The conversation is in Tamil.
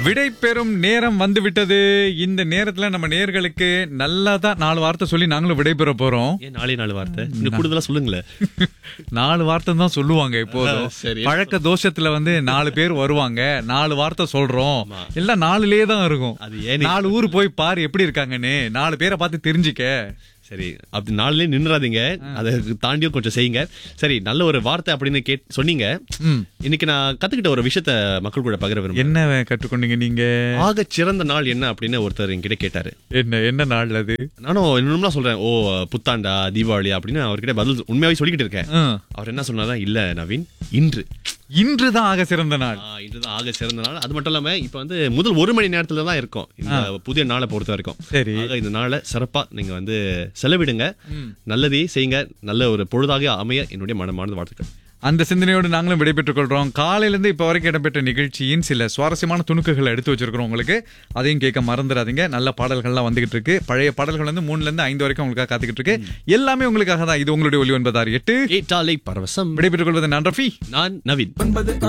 விடை பெறும் நேரம் வந்து விட்டது இந்த நேரத்துல நம்ம நேர்களுக்கு நல்லா தான் நாலு வார்த்தை சொல்லி நாங்களும் விடை பெற போறோம் ஏன் நாலே நாலு வார்த்தை இன்னும் கூடுதலா சொல்லுங்களேன் நாலு வார்த்தை தான் சொல்லுவாங்க இப்போதும் சரி. பழக்க தோஷத்துல வந்து நாலு பேர் வருவாங்க நாலு வார்த்தை சொல்றோம் எல்லாம் நாலுலயே தான் இருக்கும் அது ஏன் நாலு ஊர் போய் பாரு எப்படி இருக்காங்கன்னு நாலு பேரை பார்த்து தெரிஞ்சுக்க சரி அப்படி நாளிலே நின்றாதீங்க அதை தாண்டியும் கொஞ்சம் செய்யுங்க சரி நல்ல ஒரு வார்த்தை அப்படின்னு கேட் சொன்னீங்க ம். இன்னைக்கு நான் கத்துக்கிட்ட ஒரு விஷயத்த மக்கள் கூட பகிர விரும்புறேன் என்ன கற்றுக்கொண்டீங்க நீங்க ஆக சிறந்த நாள் என்ன அப்படின்னு ஒருத்தர் என்கிட்ட கேட்டாரு என்ன என்ன நாள் அது நானும் இன்னும்லாம் சொல்றேன் ஓ புத்தாண்டா தீபாவளி அப்படின்னு அவர்கிட்ட பதில் உண்மையாவே சொல்லிக்கிட்டு இருக்கேன் ம். அவர் என்ன சொன்னாரா இல்ல நவீன் இன்று இன்றுதான் ஆக சிறந்த நாள் ஆ, இன்றுதான் ஆக சிறந்த நாள் அது மட்டும் இல்லாம இப்ப வந்து முதல் ஒரு மணி நேரத்துல தான் இருக்கும் இந்த புதிய நாளை பொறுத்த வரைக்கும் சரி ஆக இந்த நாளை சிறப்பா நீங்க வந்து செலவிடுங்க நல்லதே செய்யுங்க நல்ல ஒரு பொழுதாக அமைய என்னுடைய மனமார்ந்த வாழ்த்துக்கள் அந்த சிந்தனையோடு நாங்களும் விடைபெற்றுக் கொள்றோம் காலையில இருந்து இப்ப வரைக்கும் இடம்பெற்ற நிகழ்ச்சியின் சில சுவாரஸ்யமான துணுக்குகளை எடுத்து வச்சிருக்கிறோம் உங்களுக்கு அதையும் கேட்க மறந்துடாதீங்க நல்ல பாடல்கள்லாம் வந்துகிட்டு இருக்கு பழைய பாடல்கள் வந்து மூணுல இருந்து ஐந்து வரைக்கும் உங்களுக்காக காத்துக்கிட்டு இருக்கு எல்லாமே உங்களுக்காக தான் இது உங்களுடைய ஒலி ஒன்பதாறு எட்டு ஏட்டாலை பரவசம் விடைபெற்றுக் கொள்வது நான் ரஃபி நான் நவீன் ஒன்பது